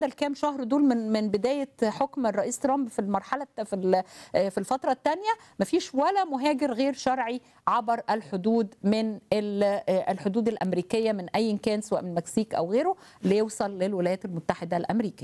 الكام شهر دول من من بدايه حكم الرئيس ترامب في المرحله في ال- في الفتره الثانيه مفيش ولا مهاجر غير شرعي عبر الحدود من ال- الحدود الامريكيه من اي كان سواء من المكسيك او غيره ليوصل للولايات المتحده الامريكيه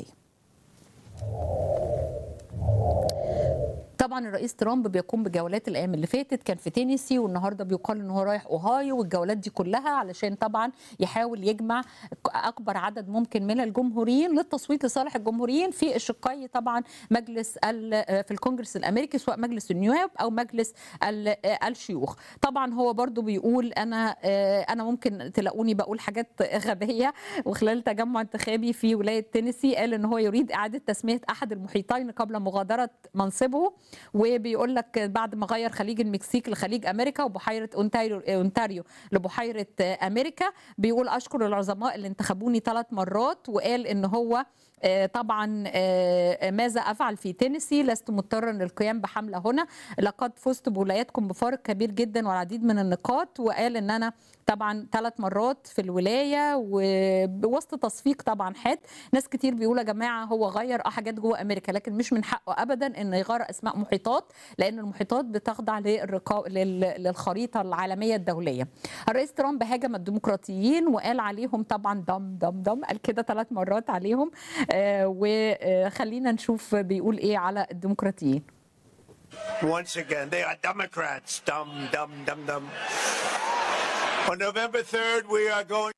طبعا الرئيس ترامب بيقوم بجولات الايام اللي فاتت كان في تينيسي والنهارده بيقال ان هو رايح اوهايو والجولات دي كلها علشان طبعا يحاول يجمع اكبر عدد ممكن من الجمهوريين للتصويت لصالح الجمهوريين في الشقي طبعا مجلس ال- في الكونجرس الامريكي سواء مجلس النواب او مجلس ال- الشيوخ طبعا هو برضو بيقول انا انا ممكن تلاقوني بقول حاجات غبيه وخلال تجمع انتخابي في ولايه تينيسي قال ان هو يريد اعاده تسميه احد المحيطين قبل مغادره منصبه وبيقول لك بعد ما غير خليج المكسيك لخليج امريكا وبحيره اونتاريو اونتاريو لبحيره امريكا بيقول اشكر العظماء اللي انتخبوني ثلاث مرات وقال ان هو آه، طبعا آه، ماذا افعل في تينيسي لست مضطرا للقيام بحمله هنا لقد فزت بولاياتكم بفارق كبير جدا والعديد من النقاط وقال ان انا طبعا ثلاث مرات في الولايه وبوسط تصفيق طبعا حاد ناس كتير بيقولوا يا جماعه هو غير اه حاجات جوه امريكا لكن مش من حقه ابدا ان يغير اسماء محيطات لان المحيطات بتخضع للرقا... لل... للخريطه العالميه الدوليه الرئيس ترامب هاجم الديمقراطيين وقال عليهم طبعا دم دم دم قال كده ثلاث مرات عليهم آه وخلينا نشوف بيقول ايه على الديمقراطيين Once again, they are Democrats. Dumb, dumb, dumb, dumb. On November 3rd, we are going.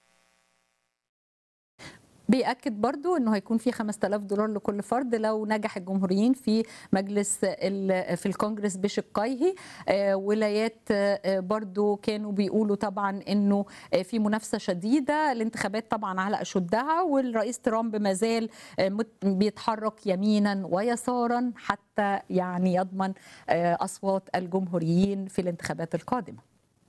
بيأكد برضو انه هيكون في 5000 دولار لكل فرد لو نجح الجمهوريين في مجلس ال- في الكونجرس بشقيه آه، ولايات آه، برضو كانوا بيقولوا طبعا انه آه، في منافسه شديده الانتخابات طبعا على اشدها والرئيس ترامب ما زال آه، مت- بيتحرك يمينا ويسارا حتى يعني يضمن آه، اصوات الجمهوريين في الانتخابات القادمه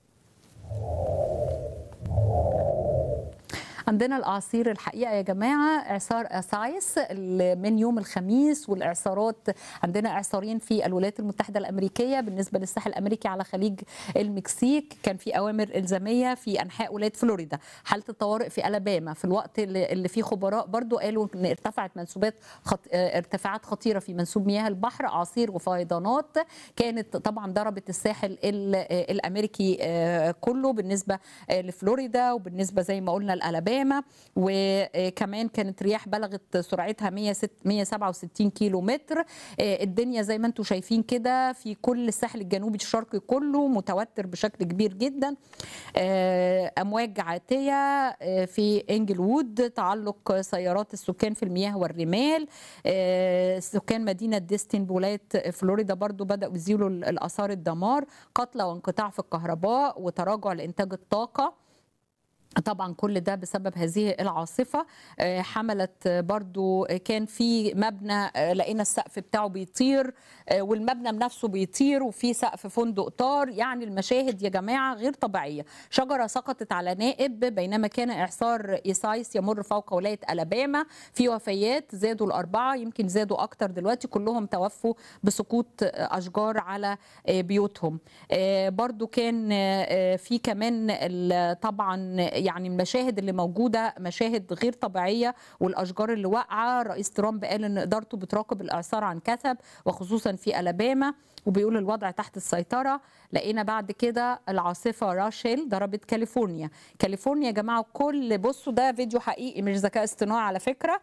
عندنا الاعاصير الحقيقه يا جماعه اعصار اسايس ال- من يوم الخميس والاعصارات عندنا اعصارين في الولايات المتحده الامريكيه بالنسبه للساحل الامريكي على خليج المكسيك كان في اوامر الزاميه في انحاء ولايه فلوريدا حاله الطوارئ في الاباما في الوقت اللي اللي فيه خبراء برضو قالوا ان ارتفعت منسوبات خط... اه، ارتفاعات خطيره في منسوب مياه البحر اعاصير وفيضانات كانت طبعا ضربت الساحل ال- اه، الامريكي اه، كله بالنسبه اه، لفلوريدا وبالنسبه زي ما قلنا الالاباما وكمان كانت رياح بلغت سرعتها 106 167 كيلو متر آه، الدنيا زي ما انتم شايفين كده في كل الساحل الجنوبي الشرقي كله متوتر بشكل كبير جدا آه، امواج عاتيه آه، في انجل وود تعلق سيارات السكان في المياه والرمال آه، سكان مدينه ديستين بولايه فلوريدا برضو بداوا يزيلوا الاثار الدمار قتلى وانقطاع في الكهرباء وتراجع لانتاج الطاقه طبعا كل ده بسبب هذه العاصفة آه، حملت آه، برضو آه، كان في مبنى آه، لقينا السقف بتاعه بيطير آه، والمبنى نفسه بيطير وفي سقف فندق طار يعني المشاهد يا جماعة غير طبيعية شجرة سقطت على نائب بينما كان إعصار إيسايس يمر فوق ولاية ألاباما في وفيات زادوا الأربعة يمكن زادوا أكتر دلوقتي كلهم توفوا بسقوط آه، أشجار على آه، بيوتهم آه، برضو كان آه، آه، في كمان ال- طبعا يعني المشاهد اللي موجوده مشاهد غير طبيعيه والاشجار اللي واقعه رئيس ترامب قال ان ادارته بتراقب الاعصار عن كثب وخصوصا في الاباما وبيقول الوضع تحت السيطره لقينا بعد كده العاصفه راشيل ضربت كاليفورنيا كاليفورنيا يا جماعه كل بصوا ده فيديو حقيقي مش ذكاء اصطناعي على فكره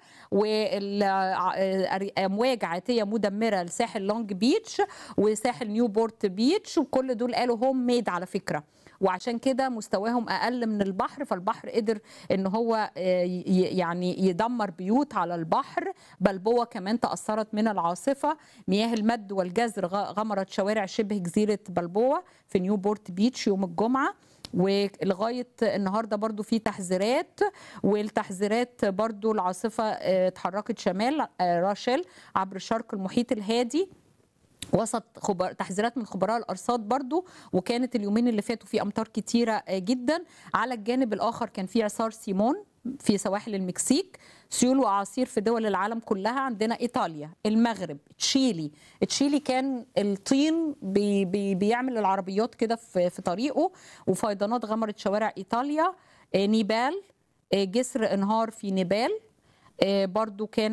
والامواج عاتيه مدمره لساحل لونج بيتش وساحل نيوبورت بيتش وكل دول قالوا هوم ميد على فكره وعشان كده مستواهم اقل من البحر فالبحر قدر ان هو آه، ي- يعني يدمر بيوت على البحر بلبوه كمان تاثرت من العاصفه مياه المد والجزر غ- غمرت شوارع شبه جزيره بلبوه في نيوبورت بيتش يوم الجمعه ولغايه النهارده برضو في تحذيرات والتحذيرات برضو العاصفه آه، اتحركت شمال آه، راشيل عبر شرق المحيط الهادي وسط خبر تحذيرات من خبراء الارصاد برضو وكانت اليومين اللي فاتوا في امطار كتيره آه، جدا على الجانب الاخر كان في اعصار سيمون في سواحل المكسيك سيول واعاصير في دول العالم كلها عندنا ايطاليا المغرب تشيلي تشيلي كان الطين بي بي بيعمل العربيات كده في في طريقه وفيضانات غمرت شوارع ايطاليا آه، نيبال آه، جسر انهار في نيبال آه، برضو كان